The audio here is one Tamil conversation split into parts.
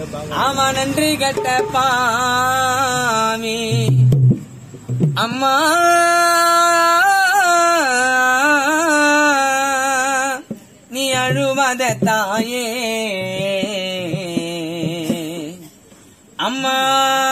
ஆமா நன்றி கட்ட பாவி அம்மா நீ அழுவத தாயே அம்மா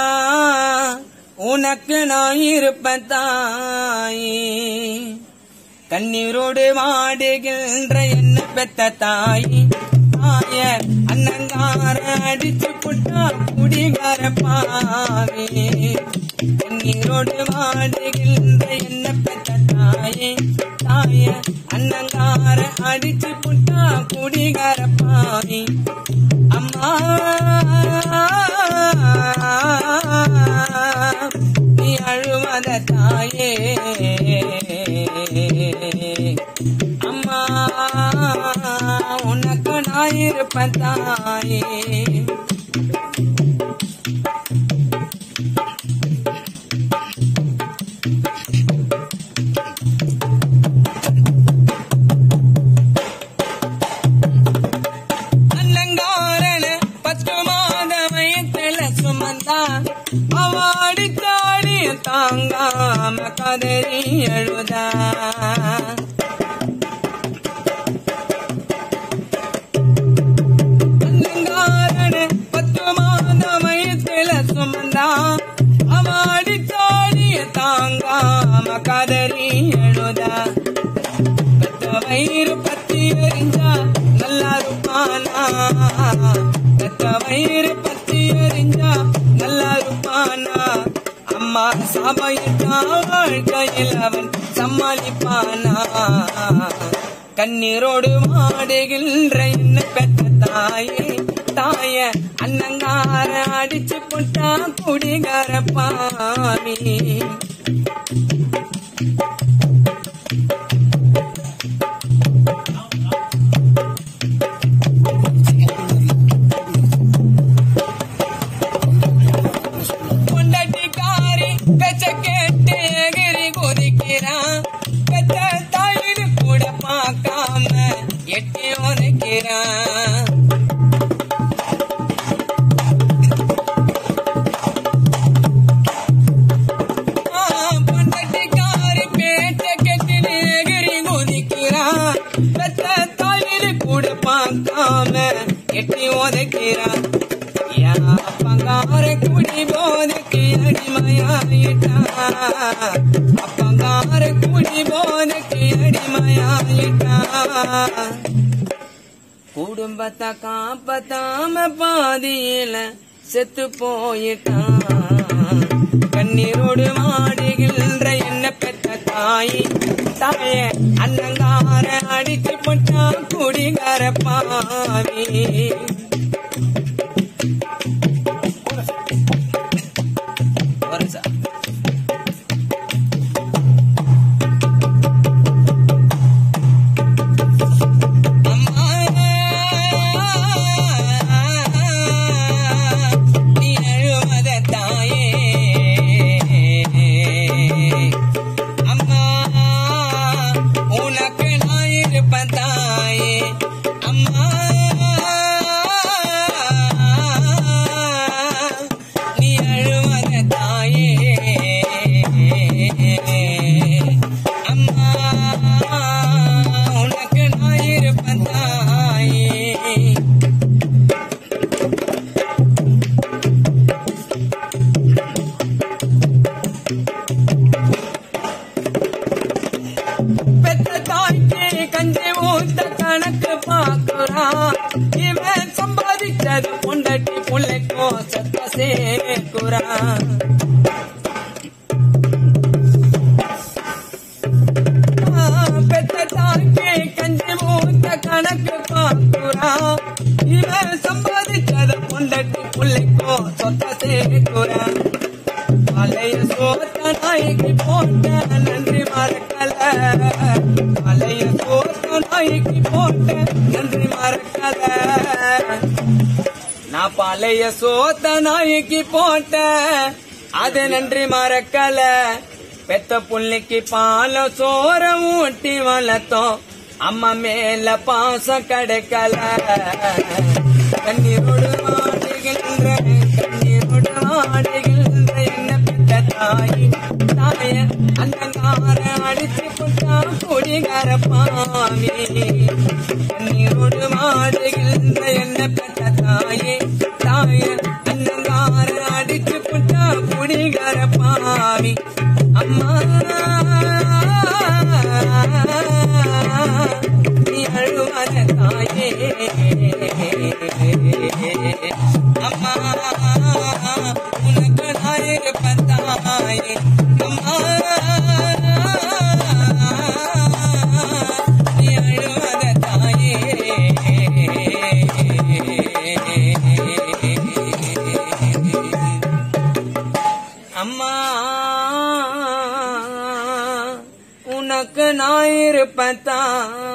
உனக்கு நான் இருப்பேன் தாயே கண்ணீரோடு வாடுகின்ற என்ன பெத்த தாய் தாய அன்னங்கார அடிச்சு புட்டா குடிகார பாவி கண்ணீரோடு வாடுகின்ற என்ன பெத்த தாயே தாய அன்னங்கார அடிச்சு புட்டா குடிகார பாவி அம்மா நீ அழுவத தாயே அம்மா உனக்கு நான் இருப்பேன் தாயே அன்னங்காரன பத்து மாத வயத்துல சுமந்தா அவாடி தாடிய தாங்காம கதறி எழுதா அன்னங்காரன பத்து மாத வயத்துல சுமந்தா அவாடி தாடிய தாங்காம கதறி எழுதா பெத்த வயிறு பத்தி எரிஞ்சா நல்லா இருப்பானா பெத்த வயிறு பத்தி எரிஞ்சா நல்லா இருப்பானா அம்மா சபையிட்டா வாழ்க்கையில் அவன் சமாளிப்பானா கண்ணீரோடு மாடுகின்ற என்ன பெற்ற தாயே தாய அன்னங்கார அடிச்சு போட்டா குடிகார பாவி பொண்டாட்டிக்காரி பேச்ச கேட்டு எகிரி குதிக்கிறான் பெத்த தாயின்னு கூட பார்க்காம எட்டி உதைக்கிறான் ஆ, பொண்டாட்டிக்காரி பேச்ச கேட்டு எகிரி குதிக்கிறான் பெத்த தாயின்னு கூட பார்க்காம எட்டி உதைக்கிறான் அப்பங்கார குடி போதைக்கு அடிமையாயிட்டான் அப்பங்கார குடி போதைக்கு அடிமையாயிட்டான் குடும்பத்தை காப்பத்தாம பாதியில செத்து போயிட்டான் கண்ணீரோடு மாடுகின்ற என்ன பெற்ற தாய் தாய அன்னங்கார அடிச்சு போட்டான் குடிகார பாவி வருஷா அம்மா நீ அழுவத தாயே அம்மா உனக்கு நான் இருப்பேன் தாயே அம்மா நீ அழுவத தாயே அம்மா உனக்கு நான் இருப்பேன் தாயே பெத்த தாய்க்கு கஞ்சி ஊத்த கணக்கு பாக்குறான் இவன் சம்பாதிச்சது பொண்டாட்டி பிள்ளைக்கோ சத்த சேர்க்குறான் பெத்த தாய்க்கு கஞ்சி ஊத்த கணக்கு பாக்குறான் இவன் சம்பாதிச்சது பொண்டாட்டி பிள்ளைக்கோ சொத்த சேர்க்குறான் மலைய சோத்த நாய்க்கு போட்ட நன்றி மறக்கல மலைய சோத்த நாய்க்கு போட்ட நன்றி மறக்கல நான் பழைய சோத்த நாய்க்கு போட்ட அது நன்றி மறக்கல பெத்த புள்ளிக்கு பால சோற ஊட்டி வளர்த்தோம் அம்மா மேல பாசம் கிடைக்கல கண்ணீரோடு மாடுகின்ற மாமி கண்ணீரோடு மாடுகின்ற என்ன பெற்ற தாயே தாயே அன்னங்கார அடிச்சு புட்டா குடிகர பாவி அம்மா நீ அழுவத தாயே அம்மா உனக்கு நான் இருப்பேன் தாயே அம்மா நீ அழுவத தாயே அம்மா உனக்கு நான் இருப்பேன்